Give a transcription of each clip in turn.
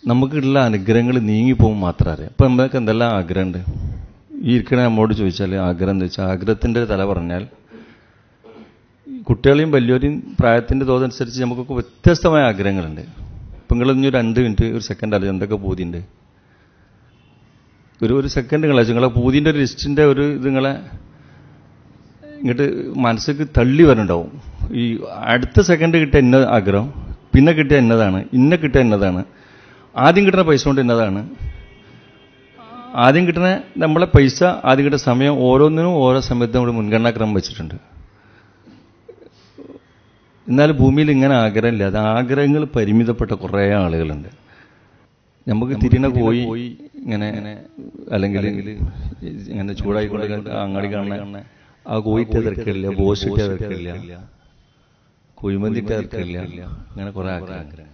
നമുക്കുള്ള അനുഗ്രഹങ്ങൾ നീങ്ങിപ്പോകും മാത്രം അറിയാം ഇപ്പം നമുക്ക് എന്തെല്ലാം ആഗ്രഹമുണ്ട് ഈ ഇരിക്കണ നമ്മോട് ചോദിച്ചാൽ ആഗ്രഹം എന്താ വെച്ചാൽ ആഗ്രഹത്തിൻ്റെ തല പറഞ്ഞാൽ കുട്ടികളെയും വലിയവരെയും പ്രായത്തിൻ്റെ തോതനുസരിച്ച് നമുക്കൊക്കെ വ്യത്യസ്തമായ ആഗ്രഹങ്ങളുണ്ട് ഇപ്പം നിങ്ങൾ ഇനി ഒരു രണ്ട് മിനിറ്റ് ഒരു സെക്കൻഡ് അല്ല എന്തൊക്കെ പൂതിയുണ്ട് ഒരു ഒരു സെക്കൻഡ് നിങ്ങളെ നിങ്ങളെ പൂതിൻ്റെ ഒരു ലിസ്റ്റിൻ്റെ ഒരു ഇത് നിങ്ങളെ ഇങ്ങോട്ട് മനസ്സിലേക്ക് തള്ളി വരുന്നുണ്ടാവും ഈ അടുത്ത സെക്കൻഡ് കിട്ടിയ ഇന്ന ആഗ്രഹം പിന്നെ കിട്ടിയ ഇന്നതാണ് ഇന്ന കിട്ടിയ ഇന്നതാണ് ആദ്യം കിട്ടുന്ന പൈസ കൊണ്ട് ഇന്നതാണ് ആദ്യം കിട്ടുന്ന നമ്മളെ പൈസ ആദ്യം കിട്ടുന്ന സമയം ഓരോന്നിനും ഓരോ സമയത്തും നമ്മൾ മുൻഗണനാക്രമം വെച്ചിട്ടുണ്ട് എന്നാൽ ഭൂമിയിൽ ഇങ്ങനെ ആഗ്രഹമില്ല അത് ആഗ്രഹങ്ങൾ പരിമിതപ്പെട്ട കുറേ ആളുകളുണ്ട് നമുക്ക് തിരിണ പോയി ഇങ്ങനെ അല്ലെങ്കിൽ ഇങ്ങനെ ചൂടായിക്കൊണ്ട് അങ്ങാടി കാണുന്ന ആ കോയിട്ട തിരക്കില്ല ബോസിട്ട തിരക്കില്ല കുഴിമന്തിട്ട തിരക്കില്ല അങ്ങനെ കുറെ ആഗ്രഹം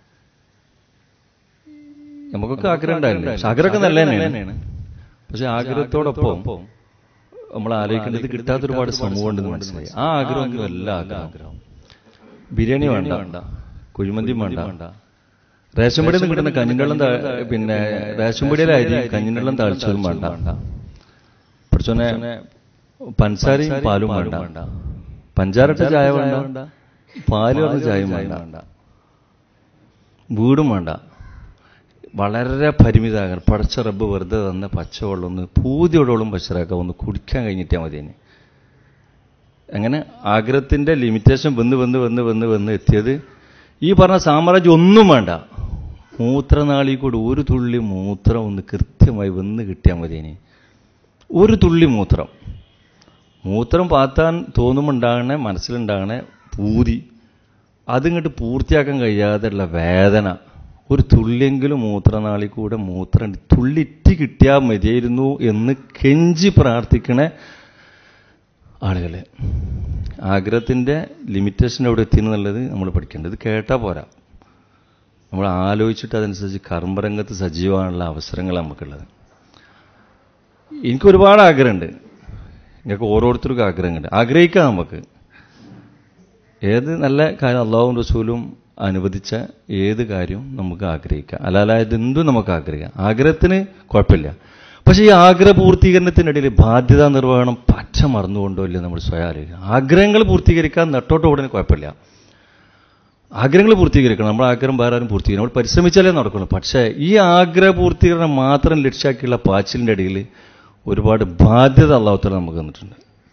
നമുക്കൊക്കെ ആഗ്രഹം ഉണ്ടായില്ലേ പക്ഷെ ആഗ്രഹമൊക്കെ നല്ല തന്നെയാണ് പക്ഷെ ആഗ്രഹത്തോടൊപ്പം നമ്മൾ ആലോചിക്കേണ്ടത് കിട്ടാത്ത ഒരുപാട് സമൂഹം ഉണ്ടെന്ന് മനസ്സിലായി ആ ആഗ്രഹമൊന്നും അല്ല ആഗ്രഹം ബിരിയാണി വേണ്ട കുഴിമന്തി വേണ്ട റേഷൻ പടിയിൽ നിന്ന് കിട്ടുന്ന കഞ്ഞിണ്ടെള്ളം പിന്നെ റേഷൻ പടിയിലെ അരി കഞ്ഞിണ്ടെള്ളം താഴ്ചതും വേണ്ട പഠിച്ചോനെ പഞ്ചസാരയും പാലും വേണ്ട പഞ്ചാരട്ട ചായ വേണ്ട പാല് പറഞ്ഞ ചായയും വേണ്ട വീടും വേണ്ട വളരെ പരിമിതമാകാൻ പടച്ച റബ്ബ് വെറുതെ തന്ന പച്ചവെള്ളം ഒന്ന് പൂതിയോടോളം പച്ചറാക്കാം ഒന്ന് കുടിക്കാൻ കഴിഞ്ഞിട്ടാൽ മതി ഇനി അങ്ങനെ ആഗ്രഹത്തിന്റെ ലിമിറ്റേഷൻ വന്ന് വന്ന് വന്ന് വന്ന് വന്ന് എത്തിയത് ഈ പറഞ്ഞ സാമ്രാജ്യം ഒന്നും വേണ്ട മൂത്രനാളി കൂടി ഒരു തുള്ളി മൂത്രം ഒന്ന് കൃത്യമായി വന്ന് കിട്ടിയാൽ മതി ഇനി ഒരു തുള്ളി മൂത്രം മൂത്രം പാത്താൻ തോന്നുമുണ്ടാകണേ മനസ്സിലുണ്ടാകണേ പൂതി അതിങ്ങോട്ട് പൂർത്തിയാക്കാൻ കഴിയാതെയുള്ള വേദന ഒരു തുള്ളിയെങ്കിലും മൂത്രനാളി കൂടെ മൂത്രം തുള്ളിറ്റി കിട്ടിയാൽ മതിയായിരുന്നു എന്ന് കെഞ്ചി പ്രാർത്ഥിക്കണ ആളുകളെ ആഗ്രഹത്തിൻ്റെ ലിമിറ്റേഷൻ എവിടെ എത്തിയെന്നുള്ളത് നമ്മൾ പഠിക്കേണ്ടത് കേട്ടാൽ പോരാ നമ്മൾ ആലോചിച്ചിട്ട് അതനുസരിച്ച് കർമ്മരംഗത്ത് സജീവമാനുള്ള അവസരങ്ങൾ നമുക്കുള്ളത് എനിക്ക് ഒരുപാട് ആഗ്രഹമുണ്ട് നിങ്ങൾക്ക് ഓരോരുത്തർക്കും ആഗ്രഹമുണ്ട് ആഗ്രഹിക്കാം നമുക്ക് ഏത് നല്ല കാര്യം അള്ളാഹും റസൂലും അനുവദിച്ച ഏത് കാര്യവും നമുക്ക് ആഗ്രഹിക്കാം അല്ലാതെ എന്തും നമുക്ക് ആഗ്രഹിക്കാം ആഗ്രഹത്തിന് കുഴപ്പമില്ല പക്ഷേ ഈ ആഗ്രഹ പൂർത്തീകരണത്തിനിടയിൽ ബാധ്യതാ നിർവഹണം പച്ച മറന്നുകൊണ്ടോ ഇല്ല നമ്മൾ സ്വയം ആലോചിക്കുക ആഗ്രഹങ്ങൾ പൂർത്തീകരിക്കാൻ നെട്ടോട്ട് ഓടാൻ കുഴപ്പമില്ല ആഗ്രഹങ്ങൾ പൂർത്തീകരിക്കണം നമ്മൾ ആഗ്രഹം വേറെ ആരും പൂർത്തീകരിക്കണം നമ്മൾ പരിശ്രമിച്ചാലേ നടക്കുള്ളൂ പക്ഷേ ഈ ആഗ്രഹ പൂർത്തീകരണം മാത്രം ലക്ഷ്യാക്കിയുള്ള പാച്ചിലിൻ്റെ ഇടയിൽ ഒരുപാട് ബാധ്യത അള്ളാഹുത്തല നമുക്ക് തന്നിട്ടുണ്ട്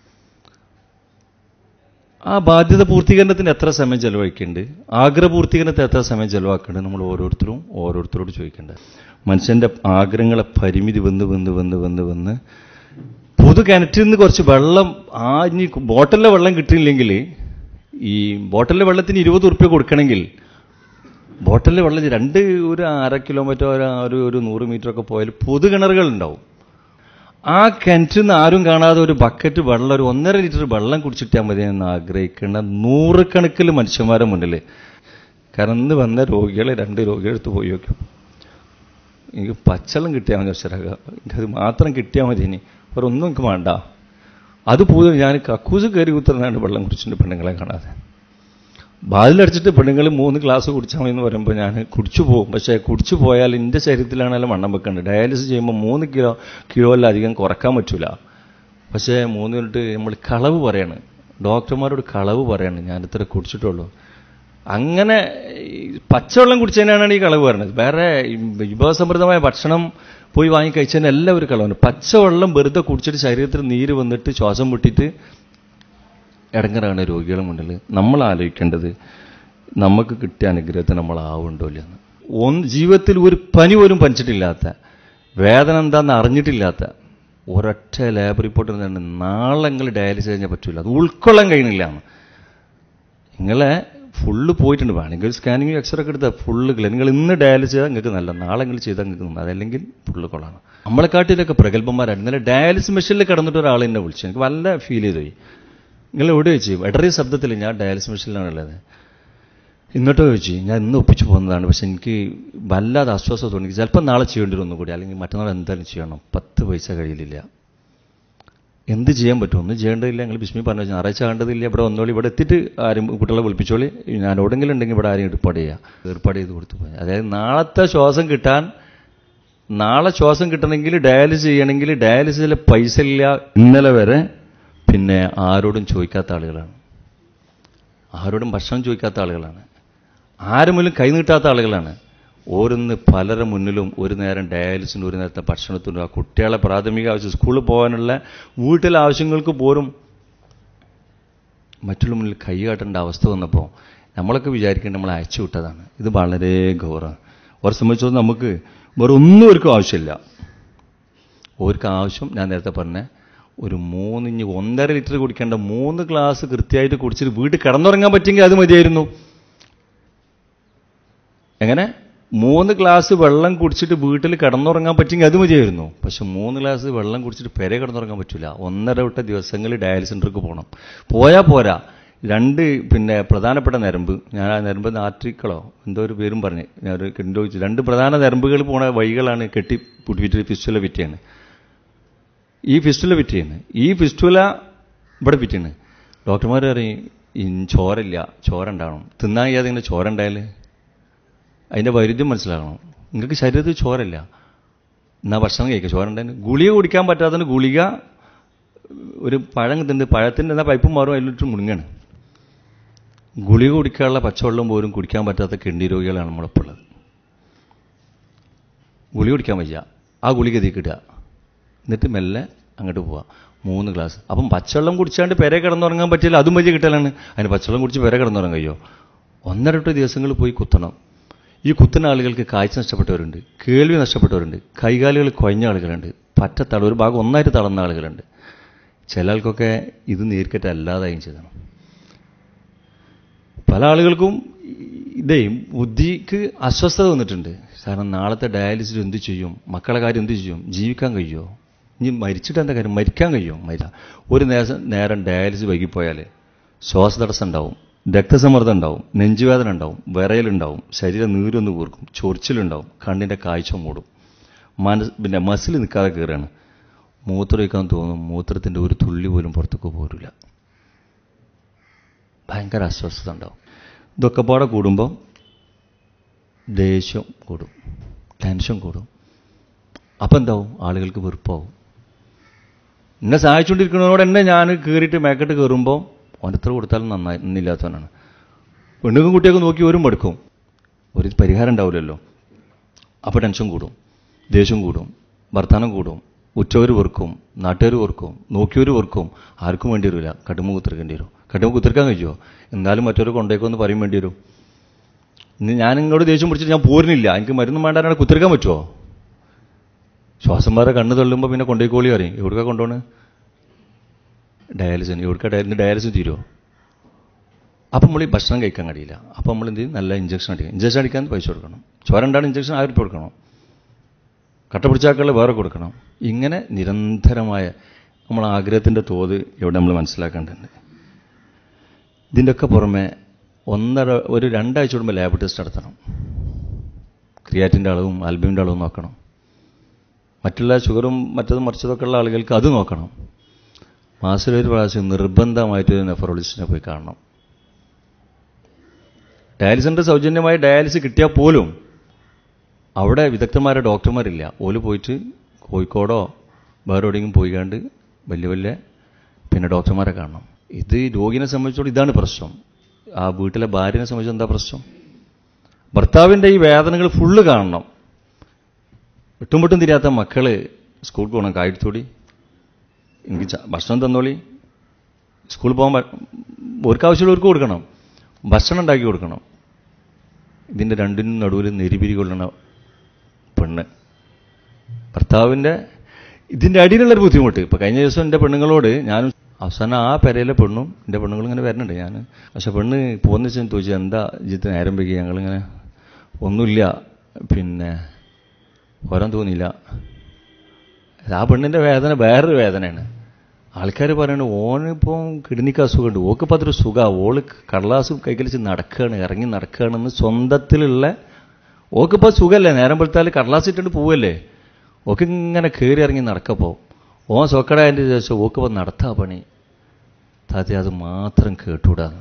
ആ ബാധ്യത പൂർത്തീകരണത്തിന് എത്ര സമയം ചെലവഴിക്കുന്നുണ്ട് ആഗ്രഹ പൂർത്തീകരണത്തിന് എത്ര സമയം ചെലവാക്കുന്നുണ്ട് നമ്മൾ ഓരോരുത്തരും ഓരോരുത്തരോട് ചോദിക്കേണ്ടത് മനുഷ്യന്റെ ആഗ്രഹങ്ങളെ പരിമിതി വന്ന് വന്ന് വന്ന് വന്ന് വന്ന് പൊതു കിണറ്റിൽ നിന്ന് കുറച്ച് വെള്ളം ആ ഇനി ബോട്ടലിലെ വെള്ളം കിട്ടിയില്ലെങ്കിൽ ഈ ബോട്ടലിലെ വെള്ളത്തിന് ഇരുപത് ഉറുപ്പ്യ കൊടുക്കണമെങ്കിൽ ബോട്ടലിലെ വെള്ളം രണ്ട് ഒരു അര കിലോമീറ്റർ ഒരു ഒരു നൂറ് മീറ്റർ ഒക്കെ പോയാൽ പൊതു കിണറുകൾ ഉണ്ടാവും ആ കിണറ്റിൽ നിന്ന് ആരും കാണാതെ ഒരു ബക്കറ്റ് വെള്ളം ഒരു ഒന്നര ലിറ്റർ വെള്ളം കുടിച്ചിട്ടാൽ മതി എന്ന് ആഗ്രഹിക്കുന്ന നൂറുകണക്കിൽ മനുഷ്യന്മാരെ മുന്നിൽ കാരണം ഇന്ന് വന്ന രോഗികളെ രണ്ട് രോഗികളെടുത്ത് പോയി നോക്കും എനിക്ക് പച്ചവെള്ളം കിട്ടിയാൽ മതി അക്ഷരക എനിക്കത് മാത്രം കിട്ടിയാൽ മതി ഇനി വേറെ ഒന്നും എനിക്ക് വേണ്ട അത് പോയി ഞാൻ കക്കൂസ് കയറി കുത്തുന്നതാണ് വെള്ളം കുടിച്ചിട്ട് പെണ്ണുങ്ങളെ കാണാതെ ബാതിലടിച്ചിട്ട് പെണ്ണുങ്ങൾ മൂന്ന് ഗ്ലാസ് കുടിച്ചാൽ മതി എന്ന് പറയുമ്പോൾ ഞാൻ കുടിച്ചു പോകും പക്ഷേ കുടിച്ചു പോയാൽ എൻ്റെ ശരീരത്തിലാണെങ്കിലും വണ്ണം വെക്കേണ്ടത് ഡയാലിസിസ് ചെയ്യുമ്പോൾ മൂന്ന് കിലോ കിലോയിലധികം കുറക്കാൻ പറ്റൂല പക്ഷേ മൂന്ന് മിനിറ്റ് നമ്മൾ കളവ് പറയാണ് ഡോക്ടർമാരോട് കളവ് പറയാണ് ഞാൻ ഇത്ര കുടിച്ചിട്ടുള്ളൂ അങ്ങനെ പച്ചവെള്ളം കുടിച്ചതിനാണ് ഈ കളവ് പറയുന്നത് വേറെ വിഭവസമൃദ്ധമായ ഭക്ഷണം പോയി വാങ്ങി കഴിച്ചതിന് എല്ലാവരും കളവാണ് പച്ചവെള്ളം വെറുതെ കുടിച്ചിട്ട് ശരീരത്തിൽ നീര് വന്നിട്ട് ശ്വാസം മുട്ടിയിട്ട് ഇടങ്ങറാണ് രോഗികളുടെ മുന്നിൽ നമ്മൾ ആലോചിക്കേണ്ടത് നമുക്ക് കിട്ടിയ അനുഗ്രഹത്തെ നമ്മൾ ആവുണ്ടോ ഇല്ലെന്ന് ഒന്ന് ജീവിതത്തിൽ ഒരു പനി പോലും പനിച്ചിട്ടില്ലാത്ത വേദന എന്താണെന്ന് അറിഞ്ഞിട്ടില്ലാത്ത ഒരൊറ്റ ലാബ് റിപ്പോർട്ട് തന്നെ നാളെ നിങ്ങൾ ഡയാലിസിസ് കഴിഞ്ഞാൽ പറ്റൂല അത് ഉൾക്കൊള്ളാൻ കഴിയണില്ല എന്ന് നിങ്ങളെ ഫുള്ള് പോയിട്ടുണ്ട് വേണമെങ്കിൽ സ്കാനിങ് എക്സ്റേ ഒക്കെ എടുത്താൽ ഫുള്ള് ക്ലിയർ നിങ്ങൾ ഇന്ന് ഡയാലിസ് ചെയ്താൽ നിങ്ങൾക്ക് നല്ല നാളെ നിങ്ങൾ ചെയ്താൽ നിങ്ങൾക്ക് നന്നാ അതല്ലെങ്കിൽ ഫുള്ള് കൊള്ളാണ് നമ്മളെക്കാട്ടിലൊക്കെ പ്രഗത്ഭന്മാരാണ് ഇന്നലെ ഡയാലിസിസ് മെഷീനിൽ കിടന്നിട്ട് ഒരാൾ എന്നെ വിളിച്ചു എനിക്ക് വല്ല ഫീൽ ചെയ്തു പോയി നിങ്ങൾ എവിടെ വെച്ച് ഇടറിയ ശബ്ദത്തിൽ ഞാൻ ഡയാലിസിസ് മെഷീനിലാണുള്ളത് ഇന്നോട്ടോ ചോദിച്ചു ഞാൻ ഇന്ന് ഒപ്പിച്ചു പോകുന്നതാണ് പക്ഷെ എനിക്ക് വല്ലാതെ ആശ്വാസം തോന്നി ചിലപ്പോൾ നാളെ ചെയ്യേണ്ടി വരും ഒന്നുകൂടി അല്ലെങ്കിൽ മറ്റന്നാൾ എന്തായാലും ചെയ്യണം പത്ത് പൈസ കഴിയില്ല എന്ത് ചെയ്യാൻ പറ്റും ഒന്നും ചെയ്യേണ്ടതില്ല ഞങ്ങൾ ബിസ്മി പറഞ്ഞു ഞായറാഴ്ച കണ്ടതില്ല ഇവിടെ വന്നോളി ഇവിടെ എത്തിയിട്ട് ആരും കുട്ടികളെ വിളിപ്പിച്ചോളി ഞാൻ എവിടെങ്കിലും ഉണ്ടെങ്കിൽ ഇവിടെ ആരും ഏർപ്പാട് ചെയ്യുക ഏർപ്പാട് ചെയ്ത് കൊടുത്തു പോയി അതായത് നാളത്തെ ശ്വാസം കിട്ടാൻ നാളെ ശ്വാസം കിട്ടണമെങ്കിൽ ഡയാലിസിസ് ചെയ്യണമെങ്കിൽ ഡയാലിസിസിലെ പൈസ ഇല്ല ഇന്നലെ വരെ പിന്നെ ആരോടും ചോദിക്കാത്ത ആളുകളാണ് ആരോടും ഭക്ഷണം ചോദിക്കാത്ത ആളുകളാണ് ആരും മുന്നിലും കൈ നീട്ടാത്ത ആളുകളാണ് ഓരോന്ന് പലരുടെ മുന്നിലും ഒരു നേരം ഡയാലിസിന് ഒരു നേരത്തെ ഭക്ഷണത്തിനും ആ കുട്ടികളെ പ്രാഥമിക ആവശ്യം സ്കൂളിൽ പോകാനുള്ള വീട്ടിലെ ആവശ്യങ്ങൾക്ക് പോലും മറ്റുള്ള മുന്നിൽ കൈ കാട്ടേണ്ട അവസ്ഥ വന്നപ്പോൾ നമ്മളൊക്കെ വിചാരിക്കേണ്ട നമ്മൾ അയച്ചു വിട്ടതാണ് ഇത് വളരെ ഗൗരവം അവരെ സംബന്ധിച്ചോളം നമുക്ക് വേറെ ഒന്നും അവർക്കും ആവശ്യമില്ല അവർക്ക് ആവശ്യം ഞാൻ നേരത്തെ പറഞ്ഞ ഒരു മൂന്നിഞ്ഞ് ഒന്നര ലിറ്റർ കുടിക്കേണ്ട മൂന്ന് ഗ്ലാസ് കൃത്യമായിട്ട് കുടിച്ചിട്ട് വീട്ടിൽ കിടന്നുറങ്ങാൻ പറ്റുമെങ്കിൽ അത് മതിയായിരുന്നു എങ്ങനെ മൂന്ന് ഗ്ലാസ് വെള്ളം കുടിച്ചിട്ട് വീട്ടിൽ കിടന്നുറങ്ങാൻ പറ്റുമെങ്കിൽ അത് മതിയായിരുന്നു പക്ഷെ മൂന്ന് ഗ്ലാസ് വെള്ളം കുടിച്ചിട്ട് പെരെ കിടന്നുറങ്ങാൻ പറ്റില്ല ഒന്നര വിട്ട ദിവസങ്ങളിൽ ഡയാലിസ് സെൻ്റർക്ക് പോകണം പോയാൽ പോരാ രണ്ട് പിന്നെ പ്രധാനപ്പെട്ട നരമ്പ് ഞാൻ ആ നരമ്പ് നാട്രിക്കളോ എന്തോ ഒരു പേരും പറഞ്ഞ് ഞാൻ ഒരു കണ്ടുപിടിച്ചു രണ്ട് പ്രധാന നരമ്പുകൾ പോണ വഴികളാണ് കെട്ടി പിടിപ്പിച്ചിട്ട് ഫിസ്റ്റുല ഫിറ്റിയാണ് ഈ ഫിസ്റ്റുല ഫിറ്റിയാണ് ഈ ഫിസ്റ്റുല ഇവിടെ ഫിറ്റിയാണ് ഡോക്ടർമാർ പറയും ഈ ചോരല്ല ചോര ഉണ്ടാവണം തിന്നാൻ ചെയ്യാതെ ഇങ്ങനെ ചോര ഉണ്ടായാൽ അതിൻ്റെ വൈരുദ്ധ്യം മനസ്സിലാക്കണം നിങ്ങൾക്ക് ശരീരത്തിൽ ചോരല്ല എന്നാ ഭക്ഷണം കഴിക്കുക ചോര ഉണ്ടായിരുന്നു ഗുളിക കുടിക്കാൻ പറ്റാത്തതിന് ഗുളിക ഒരു പഴം തിണ്ട് പഴത്തിൻ്റെ എന്നാ പൈപ്പ് മാറും അതിലിട്ട് മുഴുങ്ങാണ് ഗുളിക കുടിക്കാനുള്ള പച്ചവെള്ളം പോലും കുടിക്കാൻ പറ്റാത്ത കിഡ്നി രോഗികളാണ് നമ്മളിപ്പോൾ ഉള്ളത് ഗുളിക കുടിക്കാൻ വയ്യ ആ ഗുളിക തീക്കിടുക എന്നിട്ട് മെല്ലെ അങ്ങോട്ട് പോവുക മൂന്ന് ഗ്ലാസ് അപ്പം പച്ചവെള്ളം കുടിച്ചാണ്ട് പെരെ കിടന്നുറങ്ങാൻ പറ്റില്ല അതും വലിയ കിട്ടലാണ് അതിന് പച്ചവെള്ളം കുടിച്ച് പെരെ കിടന്നുറങ്ങാൻ കഴിയോ ഒന്നര എട്ട് ദിവസങ്ങൾ പോയി കുത്തണം ഈ കുത്തുന്ന ആളുകൾക്ക് കാഴ്ച നഷ്ടപ്പെട്ടവരുണ്ട് കേൾവി നഷ്ടപ്പെട്ടവരുണ്ട് കൈകാലുകൾ കുഴഞ്ഞ ആളുകളുണ്ട് പറ്റത്തള ഒരു ഭാഗം ഒന്നായിട്ട് തളർന്ന ആളുകളുണ്ട് ചില ആൾക്കൊക്കെ ഇത് നേരിക്കറ്റ് അല്ലാതായും ചെയ്തണം പല ആളുകൾക്കും ഇതേ ബുദ്ധിക്ക് അസ്വസ്ഥത വന്നിട്ടുണ്ട് കാരണം നാളത്തെ ഡയാലിസിസ് എന്ത് ചെയ്യും മക്കളെ കാര്യം എന്ത് ചെയ്യും ജീവിക്കാൻ കഴിയുമോ ഇനി മരിച്ചിട്ട് എന്താ കാര്യം മരിക്കാൻ കഴിയുമോ മരിച്ച ഒരു നേരം നേരം ഡയാലിസിസ് വൈകിപ്പോയാൽ ശ്വാസതടസ്സം ഉണ്ടാവും രക്തസമ്മർദ്ദം ഉണ്ടാവും നെഞ്ചുവേദന ഉണ്ടാവും വിറയലുണ്ടാവും ശരീരം നീരൊന്ന് കൂർക്കും ചൊറിച്ചിലുണ്ടാവും കണ്ണിൻ്റെ കാഴ്ച മൂടും മനസ് പിന്നെ മസിൽ നിൽക്കാതെ കയറുകയാണ് മൂത്രമൊഴിക്കാൻ തോന്നും മൂത്രത്തിൻ്റെ ഒരു തുള്ളി പോലും പുറത്തേക്ക് പോരില്ല ഭയങ്കര അസ്വസ്ഥത ഉണ്ടാവും ഇതൊക്കെ പാടെ കൂടുമ്പോൾ ദേഷ്യം കൂടും ടെൻഷൻ കൂടും അപ്പം എന്താവും ആളുകൾക്ക് വെറുപ്പാവും എന്നെ സഹായിച്ചുകൊണ്ടിരിക്കുന്നതോടെ എന്നെ ഞാൻ കയറിയിട്ട് മേക്കട്ട് കയറുമ്പോൾ ഓനത്ര കൊടുത്താലും നന്നായി നന്നില്ലാത്തവനാണ് പെണ്ണുക്കും കുട്ടിയൊക്കെ നോക്കി വരും മടുക്കും ഒരു പരിഹാരം ഉണ്ടാവില്ലല്ലോ അപ്പോൾ ടെൻഷൻ കൂടും ദേഷ്യം കൂടും വർത്തമാനം കൂടും ഉച്ചവർ വെറുക്കും നാട്ടുകാർ വെറുക്കും നോക്കിയവർ വെറുക്കും ആർക്കും വേണ്ടി വരില്ല കടുമ്പ് കുത്തിർക്കേണ്ടി വരും കടുമ്പ് കുത്തിർക്കാൻ കഴിയുമോ എന്നാലും മറ്റൊരു കൊണ്ടേക്കൊന്ന് പറയും വേണ്ടി വരും ഇന്ന് ഞാൻ ഇങ്ങോട്ട് ദേഷ്യം പിടിച്ചിട്ട് ഞാൻ പോരുന്നില്ല എനിക്ക് മരുന്ന് വേണ്ടാനാണ് കുത്തിർക്കാൻ പറ്റുമോ ശ്വാസം മാറെ കണ്ണ് തള്ളുമ്പോൾ പിന്നെ കൊണ്ടേക്കോളി അറിയും എവിടുക്കാ കൊണ്ടുപോണ് ഡയാലിസിന് എവിടുക്കാ ഡയാലിസിന് ഡയാലിസിന് തീരുമോ അപ്പം നമ്മൾ ഈ ഭക്ഷണം കഴിക്കാൻ കഴിയില്ല അപ്പം നമ്മൾ എന്ത് ചെയ്യും നല്ല ഇഞ്ചക്ഷൻ അടിക്കും ഇഞ്ചക്ഷൻ അടിക്കാൻ പൈസ കൊടുക്കണം ചോര ഉണ്ടാണ് ഇഞ്ചക്ഷൻ ആയിരം രൂപ കൊടുക്കണം കട്ട പിടിച്ചാക്കളെ വേറെ കൊടുക്കണം ഇങ്ങനെ നിരന്തരമായ നമ്മൾ ആഗ്രഹത്തിൻ്റെ തോത് ഇവിടെ നമ്മൾ മനസ്സിലാക്കേണ്ടതുണ്ട് ഇതിൻ്റെയൊക്കെ പുറമെ ഒന്നര ഒരു രണ്ടാഴ്ച കൂടുമ്പോൾ ലാബ് ടെസ്റ്റ് നടത്തണം ക്രിയാറ്റിൻ്റെ അളവും ആൽബമിൻ്റെ അളവും നോക്കണം മറ്റുള്ള ഷുഗറും മറ്റതും മറിച്ചതൊക്കെ ഉള്ള ആളുകൾക്ക് അത് നോക്കണം മാസത്തിലൊരു പ്രാവശ്യം നിർബന്ധമായിട്ട് നെഫറോളജിസ്റ്റിനെ പോയി കാണണം ഡയാലിസ് സെൻ്റർ സൗജന്യമായി ഡയാലിസ് കിട്ടിയാൽ പോലും അവിടെ വിദഗ്ധന്മാരെ ഡോക്ടർമാരില്ല ഓല് പോയിട്ട് കോഴിക്കോടോ വേറെ എവിടെയെങ്കിലും പോയിക്കാണ്ട് വലിയ വലിയ പിന്നെ ഡോക്ടർമാരെ കാണണം ഇത് രോഗിനെ സംബന്ധിച്ചോളം ഇതാണ് പ്രശ്നം ആ വീട്ടിലെ ഭാര്യനെ സംബന്ധിച്ച് എന്താ പ്രശ്നം ഭർത്താവിൻ്റെ ഈ വേദനകൾ ഫുള്ള് കാണണം വിട്ടും വിട്ടും തിരിയാത്ത മക്കള് സ്കൂളിൽ പോകണം കായത്തോടി എനിക്ക് ച- ഭക്ഷണം തന്നോളി സ്കൂളിൽ പോകാൻ പ- അവർക്ക് ആവശ്യമുള്ളവർക്ക് കൊടുക്കണം ഭക്ഷണം ഉണ്ടാക്കി കൊടുക്കണം ഇതിൻ്റെ രണ്ടിനും നടുവിൽ നെരിപിരി കൊള്ളണ പെണ്ണ് ഭർത്താവിൻ്റെ ഇതിൻ്റെ അടിയിലുള്ളൊരു ബുദ്ധിമുട്ട് ഇപ്പം കഴിഞ്ഞ ദിവസം എൻ്റെ പെണ്ണുങ്ങളോട് ഞാൻ അവസാനം ആ പെരയിലെ പെണ്ണും എൻ്റെ പെണ്ണുങ്ങൾ ഇങ്ങനെ വരുന്നുണ്ട് ഞാൻ പക്ഷെ പെണ്ണ് പോകുന്ന വെച്ചാൽ ചോദിച്ചു എന്താ ജിത്ത് നേരം വൈകി ഞങ്ങളിങ്ങനെ ഒന്നുമില്ല പിന്നെ വരാൻ തോന്നിയില്ല ആ പെണ്ണിൻ്റെ വേദന വേറൊരു വേദനയാണ് ആൾക്കാർ പറയുന്നത് ഓനിപ്പം കിഡ്നിക്ക് അസുഖമുണ്ട് ഓക്കിപ്പോൾ അതൊരു സുഖമാണ് ഓള് കടലാസ് കൈകളിച്ച് നടക്കുകയാണ് ഇറങ്ങി നടക്കുകയാണെന്ന് സ്വന്തത്തിലുള്ള ഓക്കിപ്പോൾ സുഖമല്ലേ നേരം വെളുത്താൽ കടലാസ് ഇട്ടിട്ട് പോവല്ലേ ഓക്ക് ഇങ്ങനെ കയറി ഇറങ്ങി നടക്കപ്പോൾ ഓൻ സോക്കടായതിൻ്റെ ശേഷം ഓക്കിപ്പോൾ നടത്താ പണി താത്ത അത് മാത്രം കേട്ടുകൂടാന്ന്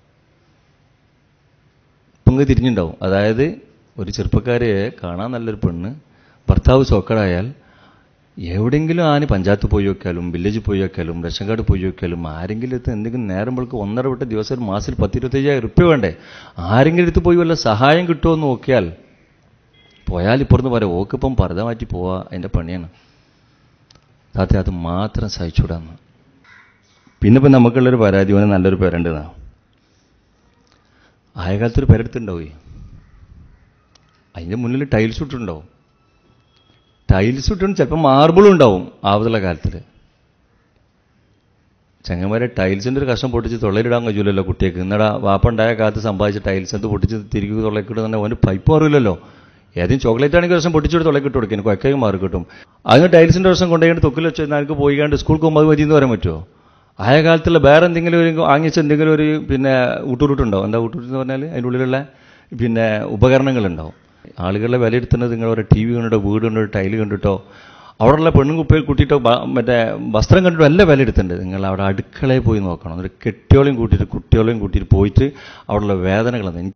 പൊങ്ങ് തിരിഞ്ഞുണ്ടാവും അതായത് ഒരു ചെറുപ്പക്കാരിയെ കാണാൻ നല്ലൊരു പെണ്ണ് ഭർത്താവ് സോക്കടായാൽ എവിടെയെങ്കിലും ആന് പഞ്ചായത്ത് പോയി വെക്കാലും വില്ലേജിൽ പോയി വെക്കാലും റേഷൻ കാർഡ് പോയി വെക്കാലും ആരെങ്കിലും അടുത്ത് എന്തെങ്കിലും നേരം വെളുക്ക് ഒന്നര വിട്ട ദിവസം ഒരു മാസത്തിൽ പത്തിരുപത്തയ്യായിരം റുപ്യ വേണ്ടേ ആരെങ്കിലും അടുത്ത് പോയി വല്ല സഹായം കിട്ടുമോ എന്ന് നോക്കിയാൽ പോയാൽ ഇപ്പുറത്ത് പറയാം ഓക്കിപ്പം പർദ്ദ മാറ്റി പോവാ അതിൻ്റെ പണിയാണ് താത്ത അത് മാത്രം സഹിച്ചുവിടാന്ന് പിന്നെ ഇപ്പം നമുക്കുള്ളൊരു പരാതി ഓന് നല്ലൊരു പേരുണ്ടെന്നാ ആയ കാലത്തൊരു പേരെടുത്തുണ്ടാവേ അതിൻ്റെ മുന്നിൽ ടൈൽസ് ഇട്ടുണ്ടാവും ടൈൽസ് ഇട്ടുണ്ട് ചിലപ്പോൾ മാർബിളും ഉണ്ടാവും ആവതുള്ള കാലത്തിൽ ചങ്ങന്മാരെ ടൈൽസിൻ്റെ ഒരു കഷ്ണം പൊട്ടിച്ച് തൊള്ളയിലിടാൻ കഴിയില്ലല്ലോ കുട്ടിയൊക്കെ ഇന്നടാ വാപ്പ ഉണ്ടായ കാലത്ത് സമ്പാദിച്ച ടൈൽസ് അത് പൊട്ടിച്ച് തിരികെ തൊള്ളക്കിട്ട് തന്നെ അവന് പൈപ്പ് മാറില്ലല്ലോ ഏതെങ്കിലും ചോക്ലേറ്റ് ആണെങ്കിൽ ഒരു ദിവസം പൊട്ടിച്ചെടുത്ത് തൊള്ളക്കിട്ട് കൊടുക്കും എനിക്ക് ഒക്കെയും മാറി കിട്ടും അതിന് ടൈൽസിൻ്റെ ദിവസം കൊണ്ടുപോയി തൊക്കിൽ വെച്ച് എനിക്ക് പോയി കണ്ട് സ്കൂൾ പോകുമ്പോൾ അത് മതി എന്ന് പറയാൻ പറ്റുമോ ആയ കാലത്തുള്ള വേറെ എന്തെങ്കിലും ഒരു വാങ്ങിച്ച എന്തെങ്കിലും ഒരു പിന്നെ ഊട്ടുരുട്ടുണ്ടാവും എന്താ ഊട്ടുരുട്ട് എന്ന് പറഞ്ഞാൽ അതിൻ്റെ ഉള്ളിലുള്ള പിന്നെ ഉപകരണങ്ങളുണ്ടാവും ആളുകളെ വിലയിരുത്തുന്നത് നിങ്ങൾ ഒരു ടി വി കണ്ടിട്ടോ വീട് കണ്ടിട്ടോ ടൈല് കണ്ടിട്ടോ അവിടെയുള്ള പെണ്ണും കുപ്പിയിൽ കൂട്ടിയിട്ടോ ബ- മറ്റേ വസ്ത്രം കണ്ടിട്ടോ അല്ല വിലയിരുത്തേണ്ടത് നിങ്ങൾ അവിടെ അടുക്കളയിൽ പോയി നോക്കണം എന്നിട്ട് കെട്ടിയോളെയും കൂട്ടിയിട്ട് കുട്ടികളെയും കൂട്ടിയിട്ട് പോയിട്ട് അവിടെയുള്ള വേദനകളെന്ന്